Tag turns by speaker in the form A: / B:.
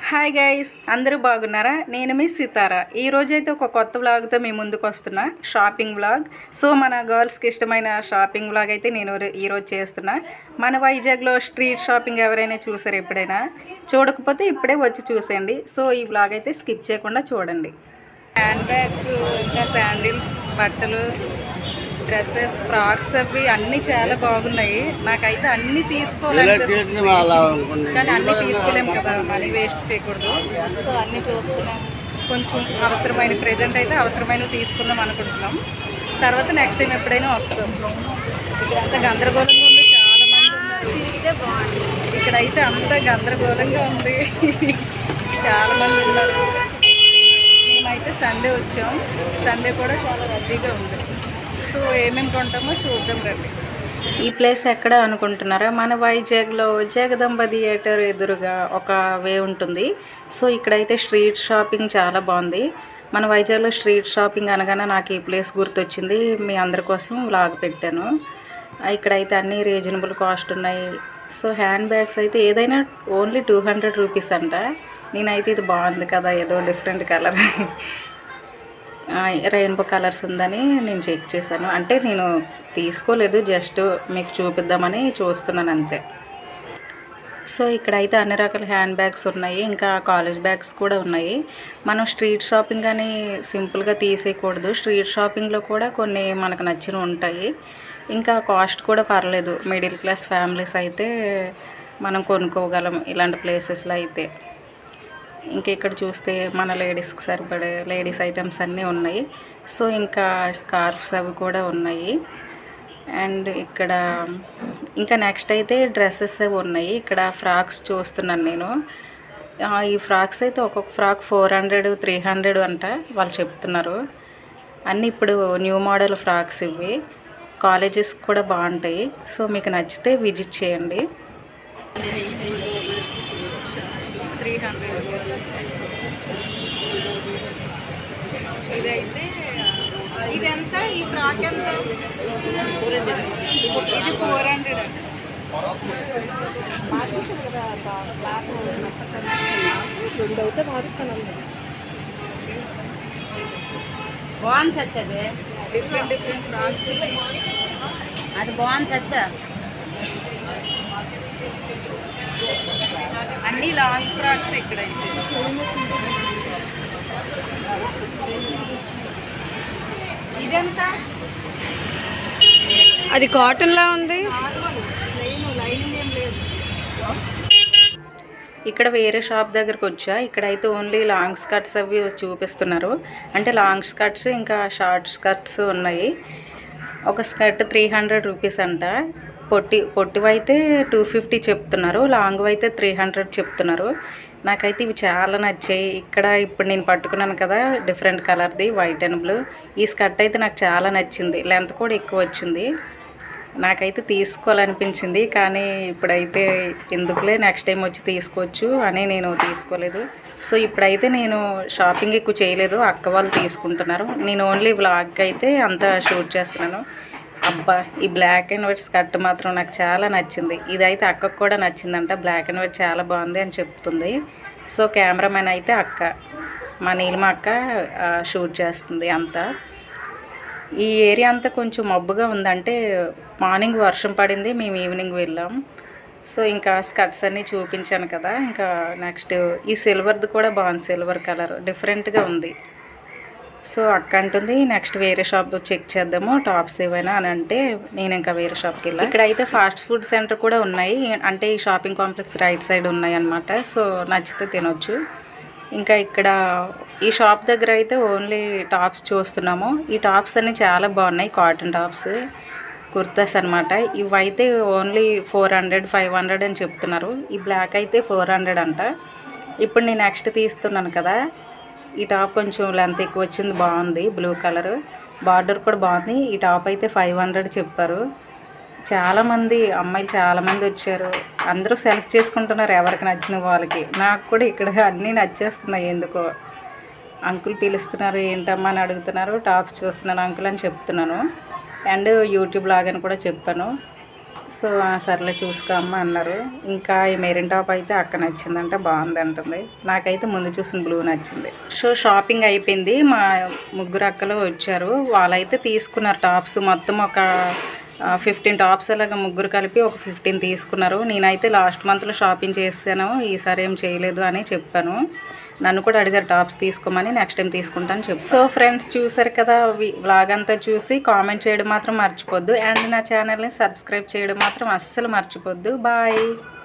A: hi guys అందరూ బాగున్నారా నేను మీ సీతారా ఈ రోజైతే ఒక కొత్త వ్లాగ్తో మీ ముందుకు వస్తున్నా షాపింగ్ వ్లాగ్ సో మన గర్ల్స్కి ఇష్టమైన షాపింగ్ వ్లాగ్ అయితే నేను రే- ఈరోజు చేస్తున్నా మన వైజాగ్లో స్ట్రీట్ షాపింగ్ ఎవరైనా చూసారు ఎప్పుడైనా చూడకపోతే ఇప్పుడే వచ్చి చూసేయండి సో ఈ వ్లాగ్ అయితే స్కిప్ చేయకుండా చూడండి హ్యాండ్ బ్యాగ్స్ ఇంకా శాండిల్స్ బట్టలు డ్రెస్సెస్ ఫ్రాక్స్ అవి అన్నీ చాలా బాగున్నాయి నాకైతే అన్నీ తీసుకోవాలనిపిస్తుంది కానీ అన్నీ తీసుకోలేము కదా మనీ వేస్ట్ చేయకూడదు సో అన్నీ చూస్తున్నాం కొంచెం అవసరమైన ప్రజెంట్ అయితే అవసరమైనవి తీసుకుందాం అనుకుంటున్నాం తర్వాత నెక్స్ట్ టైం ఎప్పుడైనా వస్తాం ఇక్కడ అంతా గందరగోళంగా ఉంది చాలా మంది ఉన్నారు ఇదే బాగుంది ఇక్కడైతే అంతా గందరగోళంగా ఉంది చాలా మంది ఉన్నారు మేమైతే సండే వచ్చాం సండే కూడా చాలా రద్దీగా ఉంది సో ఏమేమి కొంటామో చూద్దాం రండి ఈ ప్లేస్ ఎక్కడ అనుకుంటున్నారా మన వైజాగ్లో జగదంబ థియేటర్ ఎదురుగా ఒక వే ఉంటుంది సో ఇక్కడైతే స్ట్రీట్ షాపింగ్ చాలా బాగుంది మన వైజాగ్లో స్ట్రీట్ షాపింగ్ అనగానే నాకు ఈ ప్లేస్ గుర్తొచ్చింది మీ అందరి కోసం వ్లాగ్ పెట్టాను ఆ, ఇక్కడైతే అన్నీ రీజనబుల్ కాస్ట్ ఉన్నాయి సో హ్యాండ్ బ్యాగ్స్ అయితే ఏదైనా ఓన్లీ టూ హండ్రెడ్ రూపీస్ అంట నేనైతే ఇది బాగుంది కదా ఏదో డిఫరెంట్ కలర్ రెయిన్బో కలర్స్ ఉందని నేను చెక్ చేశాను అంటే నేను తీసుకోలేదు జస్ట్ మీకు చూపిద్దామని చూస్తున్నాను అంతే సో ఇక్కడైతే అన్ని రకాల హ్యాండ్ బ్యాగ్స్ ఉన్నాయి ఇంకా కాలేజ్ బ్యాగ్స్ కూడా ఉన్నాయి మనం స్ట్రీట్ షాపింగ్ అని సింపుల్గా తీసేయకూడదు స్ట్రీట్ షాపింగ్లో కూడా కొన్ని మనకు నచ్చినవి ఉంటాయి ఇంకా కాస్ట్ కూడా పర్లేదు మిడిల్ క్లాస్ ఫ్యామిలీస్ అయితే మనం కొనుక్కోగలం ఇలాంటి ప్లేసెస్లో అయితే ఇంకా ఇక్కడ చూస్తే మన లేడీస్కి సరిపడే లేడీస్ ఐటమ్స్ అన్నీ ఉన్నాయి సో ఇంకా స్కార్ఫ్స్ అవి కూడా ఉన్నాయి అండ్ ఇక్కడ ఇంకా నెక్స్ట్ అయితే డ్రెస్సెస్ అవి ఉన్నాయి ఇక్కడ ఫ్రాక్స్ చూస్తున్నాను నేను ఆ, ఈ ఫ్రాక్స్ అయితే ఒక్కొక్క frock four hundred three hundred అంట వాళ్ళు చెప్తున్నారు అన్నీ ఇప్పుడు న్యూ మోడల్ ఫ్రాక్స్ ఇవి కాలేజెస్ కూడా బాగుంటాయి సో మీకు నచ్చితే విజిట్ చేయండి త్రీ హండ్రెడ్ ఇదైతే ఇది ఎంత ఈ ఫ్రాక్ ఎంత ఇది ఫోర్ హండ్రెడ్ అండి
B: బాగుంది చచ్చది
A: డిఫరెంట్ డిఫరెంట్ ఫ్రాక్స్
B: అది బాగుంది చచ్చ
A: అన్ని లాంగ్ ఫ్రాక్స్ ఇక్కడైతే ఇదెంత
B: అది కాటన్ లా ఉంది
A: ఇక్కడ వేరే షాప్ దగ్గరకు వచ్చా ఇక్కడైతే ఓన్లీ లాంగ్ స్కర్ట్స్ అవి చూపిస్తున్నారు అంటే లాంగ్ స్కర్ట్స్ ఇంకా షార్ట్ స్కర్ట్స్ ఉన్నాయి ఒక స్కర్ట్ త్రీ హండ్రెడ్ రూపీస్ అంట పొట్టి పొట్టివైతే టూ ఫిఫ్టీ చెప్తున్నారు లాంగ్ అయితే త్రీ హండ్రెడ్ చెప్తున్నారు నాకైతే ఇవి చాలా నచ్చాయి ఇక్కడ ఇప్పుడు నేను పట్టుకున్నాను కదా డిఫరెంట్ కలర్ది వైట్ అండ్ బ్లూ ఈ స్కర్ట్ అయితే నాకు చాలా నచ్చింది లెంత్ కూడా ఎక్కువ వచ్చింది నాకైతే తీసుకోవాలనిపించింది కానీ ఇప్పుడైతే ఎందుకులే నెక్స్ట్ టైం వచ్చి తీసుకోవచ్చు అని నేను తీసుకోలేదు సో ఇప్పుడైతే నేను షాపింగ్ ఎక్కువ చేయలేదు అక్క వాళ్ళు తీసుకుంటున్నారు నేను ఓన్లీ వ్లాగ్ అయితే అంతా షూట్ చేస్తున్నాను అబ్బా ఈ బ్లాక్ అండ్ వైట్ స్కర్ట్ మాత్రం నాకు చాలా నచ్చింది ఇదైతే అక్కకు కూడా నచ్చిందంట బ్లాక్ అండ్ వైట్ చాలా బాగుంది అని చెప్తుంది సో కెమెరామెన్ అయితే అక్క మా నీలిమ అక్క ఆ, షూట్ చేస్తుంది అంతా ఈ ఏరియా అంతా కొంచెం మబ్బుగా ఉందంటే మార్నింగ్ వర్షం పడింది మేము ఈవినింగ్ వెళ్ళాం సో ఇంకా స్కర్ట్స్ అన్నీ చూపించాను కదా ఇంకా నెక్స్ట్ ఈ సిల్వర్ది కూడా బాగుంది సిల్వర్ కలర్ డిఫరెంట్గా ఉంది సో అక్క అంటుంది నెక్స్ట్ వేరే షాప్ చెక్ చేద్దాము టాప్స్ ఏవైనా అని అంటే నేను ఇంకా వేరే షాప్కి వెళ్ళాను ఇక్కడ అయితే ఫాస్ట్ ఫుడ్ సెంటర్ కూడా ఉన్నాయి అంటే ఈ షాపింగ్ కాంప్లెక్స్ రైట్ సైడ్ ఉన్నాయి అన్నమాట సో నచ్చితే తినొచ్చు ఇంకా ఇక్కడ ఈ షాప్ దగ్గర అయితే ఓన్లీ టాప్స్ చూస్తున్నాము ఈ టాప్స్ అన్ని చాలా బాగున్నాయి కాటన్ టాప్స్ కుర్తాస్ అనమాట ఇవైతే only four hundred five hundred అని చెప్తున్నారు ఈ బ్లాక్ అయితే ఫోర్ హండ్రెడ్ అంట ఇప్పుడు నేను నెక్స్ట్ తీస్తున్నాను కదా ఈ టాప్ కొంచెం లెంత్ ఎక్కువ వచ్చింది బాగుంది బ్లూ కలర్ బార్డర్ కూడా బాగుంది ఈ టాప్ అయితే ఫైవ్ హండ్రెడ్ చెప్పారు చాలామంది అమ్మాయిలు చాలామంది వచ్చారు అందరూ సెలెక్ట్ చేసుకుంటున్నారు ఎవరికి నచ్చిన వాళ్ళకి నాకు కూడా ఇక్కడ అన్నీ నచ్చేస్తున్నాయి ఎందుకో అంకుల్ పిలుస్తున్నారు ఏంటమ్మా అని అడుగుతున్నారు టాప్స్ చూస్తున్నాను అంకుల్ అని చెప్తున్నాను అండ్ యూట్యూబ్ లాగని కూడా చెప్పాను సో ఆ సర్లే చూసుకో అమ్మ అన్నారు ఇంకా ఈ మెరిన్ టాప్ అయితే అక్క నచ్చిందంటే బాగుంది అంటుంది నాకైతే ముందు చూసిన బ్లూ నచ్చింది సో షాపింగ్ అయిపోయింది మా ముగ్గురు అక్కలు వచ్చారు వాళ్ళైతే తీసుకున్నారు టాప్స్ మొత్తం ఒక ఫిఫ్టీన్ టాప్స్ అలాగా ముగ్గురు కలిపి ఒక ఫిఫ్టీన్ తీసుకున్నారు నేనైతే లాస్ట్ మంత్లో షాపింగ్ చేశాను ఈసారి ఏం చేయలేదు అని చెప్పాను నన్ను కూడా అడిగారు టాప్స్ తీసుకోమని నెక్స్ట్ టైం తీసుకుంటాను చెప్పి సో ఫ్రెండ్స్ చూసారు కదా వ్లాగ్ అంతా చూసి కామెంట్ చేయడం మాత్రం మర్చిపోద్దు అండ్ నా ఛానల్ని సబ్స్క్రైబ్ చేయడం మాత్రం అస్సలు మర్చిపోద్దు బాయ్